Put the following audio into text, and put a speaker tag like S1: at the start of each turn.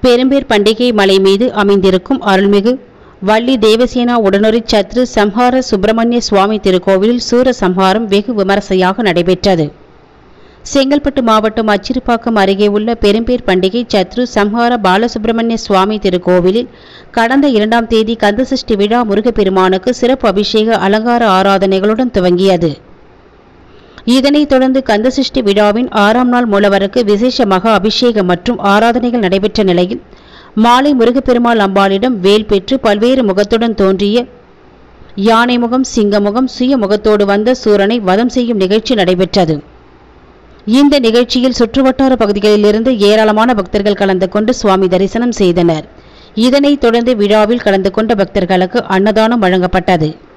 S1: பெரும்பேர் பண்டிகை மலை மீது அமைந்திருக்கும் அருள்மிகு வள்ளி தேவசேனா உடனுரை சத்ரு சம்ஹார சுப்பிரமணிய சுவாமி திருக்கோவிலில் சூர சம்ஹாரம் வெகு விமரிசையாக நடைபெற்றது செங்கல்பட்டு மாவட்டம் அச்சிறுப்பாக்கம் அருகே உள்ள பெரும்பேர் பண்டிகை சத்ரு சம்ஹார பாலசுப்பிரமணிய சுவாமி திருக்கோவிலில் கடந்த இரண்டாம் தேதி கந்தசஷ்டி விழா முருகப்பெருமானுக்கு சிறப்பு அபிஷேக அலங்கார ஆராதனைகளுடன் துவங்கியது இதனைத் தொடர்ந்து கந்தசஷ்டி விழாவின் ஆறாம் நாள் மூலவருக்கு விசேஷ மகா அபிஷேகம் மற்றும் ஆராதனைகள் நடைபெற்ற நிலையில் மாலை முருகப்பெருமாள் அம்பாளிடம் வேல் பெற்று பல்வேறு முகத்துடன் தோன்றிய யானை முகம் சிங்கமுகம் சுய முகத்தோடு வந்த சூரனை வதம் செய்யும் நிகழ்ச்சி நடைபெற்றது இந்த நிகழ்ச்சியில் சுற்றுவட்டார பகுதிகளிலிருந்து ஏராளமான பக்தர்கள் கலந்து கொண்டு சுவாமி தரிசனம் செய்தனர் இதனைத் தொடர்ந்து விழாவில் கலந்து கொண்ட பக்தர்களுக்கு அன்னதானம் வழங்கப்பட்டது